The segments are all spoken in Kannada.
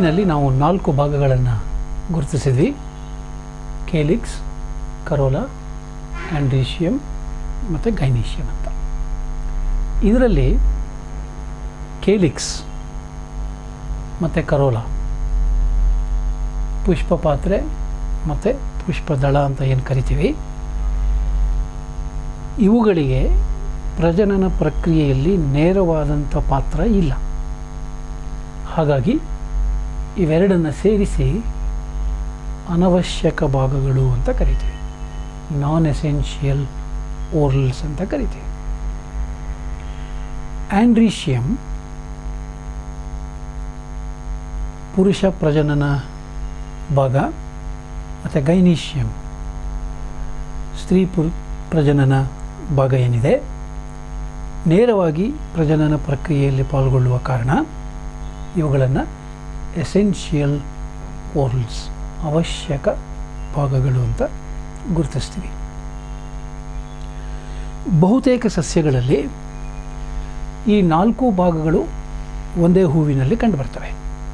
ಹೂವಿನಲ್ಲಿ ನಾವು ನಾಲ್ಕು ಭಾಗಗಳನ್ನು ಗುರುತಿಸಿದ್ವಿ ಕೇಲಿಕ್ಸ್ ಕರೋಲಾ ಆ್ಯಂಡ್ರೀಷಿಯಮ್ ಮತ್ತು ಗೈನೀಷಿಯಮ್ ಅಂತ ಇದರಲ್ಲಿ ಕೇಲಿಕ್ಸ್ ಮತ್ತು ಕರೋಲಾ ಪುಷ್ಪ ಪಾತ್ರೆ ಮತ್ತು ಪುಷ್ಪದಳ ಅಂತ ಏನು ಕರಿತೀವಿ ಇವುಗಳಿಗೆ ಪ್ರಜನನ ಪ್ರಕ್ರಿಯೆಯಲ್ಲಿ ನೇರವಾದಂಥ ಪಾತ್ರ ಇಲ್ಲ ಹಾಗಾಗಿ ಇವೆರಡನ್ನು ಸೇರಿಸಿ ಅನವಶ್ಯಕ ಭಾಗಗಳು ಅಂತ ಕರಿತೀವಿ ನಾನ್ ಎಸೆನ್ಷಿಯಲ್ ಓರಲ್ಸ್ ಅಂತ ಕರಿತೀವಿ ಆ್ಯಂಡ್ರೀಷಿಯಮ್ ಪುರುಷ ಪ್ರಜನನ ಭಾಗ ಮತ್ತು ಗೈನೀಷಿಯಮ್ ಸ್ತ್ರೀ ಪುರು ಪ್ರಜನನ ಭಾಗ ಏನಿದೆ ನೇರವಾಗಿ ಪ್ರಜನನ ಪ್ರಕ್ರಿಯೆಯಲ್ಲಿ ಪಾಲ್ಗೊಳ್ಳುವ ಕಾರಣ ಇವುಗಳನ್ನು ಎಸೆನ್ಷಿಯಲ್ ಓರಲ್ಸ್ ಅವಶ್ಯಕ ಭಾಗಗಳು ಅಂತ ಗುರುತಿಸ್ತೀವಿ ಬಹುತೇಕ ಸಸ್ಯಗಳಲ್ಲಿ ಈ ನಾಲ್ಕು ಭಾಗಗಳು ಒಂದೇ ಹೂವಿನಲ್ಲಿ ಕಂಡುಬರ್ತವೆ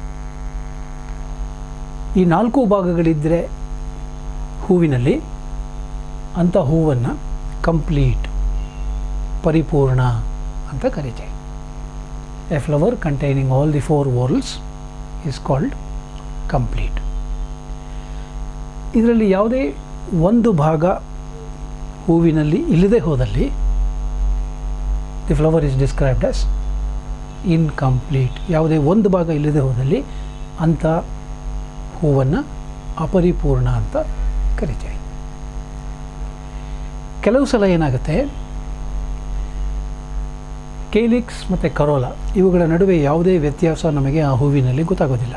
ಈ ನಾಲ್ಕು ಭಾಗಗಳಿದ್ದರೆ ಹೂವಿನಲ್ಲಿ ಅಂಥ ಹೂವನ್ನು ಕಂಪ್ಲೀಟ್ ಪರಿಪೂರ್ಣ ಅಂತ ಕರಿತೀವಿ a flower containing all the four whorls is called complete ಇದರಲ್ಲಿ ಯಾವುದೇ ಒಂದು ಭಾಗ ಹೂವಿನಲ್ಲಿ ಇಲ್ಲದೆ ಹೋದಲ್ಲಿ the flower is described as incomplete ಯಾವುದೇ ಒಂದು ಭಾಗ ಇಲ್ಲದೆ ಹೋದಲ್ಲಿ ಅಂಥ ಹೂವನ್ನು ಅಪರಿಪೂರ್ಣ ಅಂತ ಕರಿತೀವಿ ಕೆಲವು ಸಲ ಏನಾಗುತ್ತೆ ಕೇಲಿಕ್ಸ್ ಮತ್ತು ಕರೋಲಾ ಇವುಗಳ ನಡುವೆ ಯಾವುದೇ ವ್ಯತ್ಯಾಸ ನಮಗೆ ಆ ಹೂವಿನಲ್ಲಿ ಗೊತ್ತಾಗೋದಿಲ್ಲ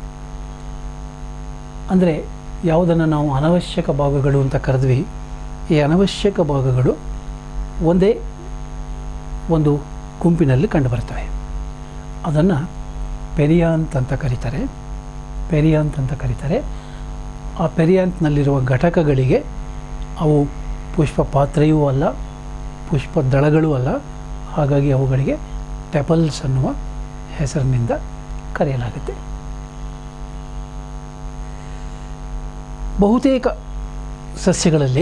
ಅಂದರೆ ಯಾವುದನ್ನು ನಾವು ಅನವಶ್ಯಕ ಭಾಗಗಳು ಅಂತ ಕರೆದ್ವಿ ಈ ಅನವಶ್ಯಕ ಭಾಗಗಳು ಒಂದೇ ಒಂದು ಗುಂಪಿನಲ್ಲಿ ಕಂಡುಬರ್ತವೆ ಅದನ್ನು ಪೆರಿಯಾಂತ್ ಅಂತ ಕರೀತಾರೆ ಪೆರಿಯಾಂತ್ ಅಂತ ಕರೀತಾರೆ ಆ ಪೆರಿಯಾಂತ್ನಲ್ಲಿರುವ ಘಟಕಗಳಿಗೆ ಅವು ಪುಷ್ಪ ಪಾತ್ರೆಯೂ ಅಲ್ಲ ಪುಷ್ಪ ದಳಗಳೂ ಅಲ್ಲ ಹಾಗಾಗಿ ಅವುಗಳಿಗೆ ಟೆಪಲ್ಸ್ ಅನ್ನುವ ಹೆಸರಿನಿಂದ ಕರೆಯಲಾಗುತ್ತೆ ಬಹುತೇಕ ಸಸ್ಯಗಳಲ್ಲಿ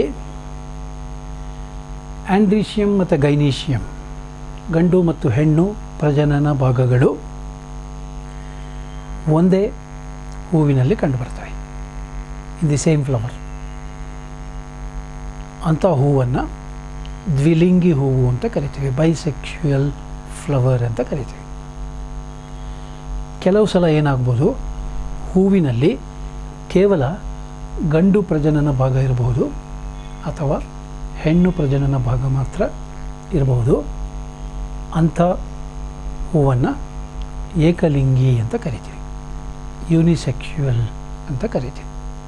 ಆ್ಯಂಡ್ರೀಷಿಯಮ್ ಮತ್ತು ಗೈನೀಷಿಯಮ್ ಗಂಡು ಮತ್ತು ಹೆಣ್ಣು ಪ್ರಜನನ ಭಾಗಗಳು ಒಂದೇ ಹೂವಿನಲ್ಲಿ ಕಂಡುಬರ್ತವೆ ಇನ್ ದಿ ಸೇಮ್ ಫ್ಲವರ್ ಅಂಥ ಹೂವನ್ನು ದ್ವಿಲಿಂಗಿ ಹೂವು ಅಂತ ಕರಿತೀವಿ ಬೈಸೆಕ್ಷುಯಲ್ ಫ್ಲವರ್ ಅಂತ ಕರಿತೀವಿ ಕೆಲವು ಸಲ ಏನಾಗ್ಬೋದು ಹೂವಿನಲ್ಲಿ ಕೇವಲ ಗಂಡು ಪ್ರಜನನ ಭಾಗ ಇರಬಹುದು ಅಥವಾ ಹೆಣ್ಣು ಪ್ರಜನನ ಭಾಗ ಮಾತ್ರ ಇರಬಹುದು ಅಂಥ ಹೂವನ್ನು ಏಕಲಿಂಗಿ ಅಂತ ಕರಿತೀವಿ ಯೂನಿಸೆಕ್ಸುವಲ್ ಅಂತ ಕರಿತೀವಿ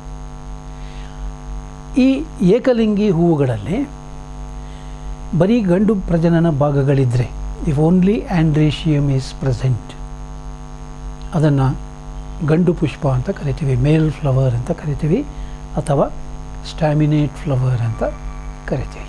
ಈ ಏಕಲಿಂಗಿ ಹೂವುಗಳಲ್ಲಿ ಬರೀ ಗಂಡು ಪ್ರಜನನ ಭಾಗಗಳಿದ್ದರೆ if only androecium is present ಅದನ್ನು ಗಂಡು ಪುಷ್ಪ ಅಂತ ಕರಿತೀವಿ ಮೇಲ್ ಫ್ಲವರ್ ಅಂತ ಕರಿತೀವಿ ಅಥವಾ ಸ್ಟ್ಯಾಮಿನೇಟ್ ಫ್ಲವರ್ ಅಂತ ಕರಿತೀವಿ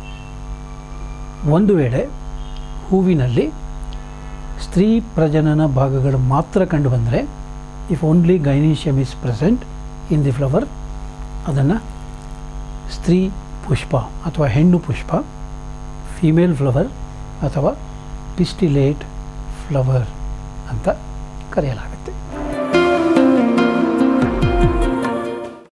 ಒಂದು ವೇಳೆ ಹೂವಿನಲ್ಲಿ ಸ್ತ್ರೀ ಪ್ರಜನನ ಭಾಗಗಳು ಮಾತ್ರ ಕಂಡುಬಂದರೆ if only gynoecium is present in the flower ಅದನ್ನು ಸ್ತ್ರೀ ಪುಷ್ಪ ಅಥವಾ ಹೆಣ್ಣು ಪುಷ್ಪ ಫಿಮೇಲ್ ಫ್ಲವರ್ ಅಥವಾ ಪಿಸ್ಟಿಲೇಟ್ ಫ್ಲವರ್ ಅಂತ ಕರೆಯಲಾಗುತ್ತೆ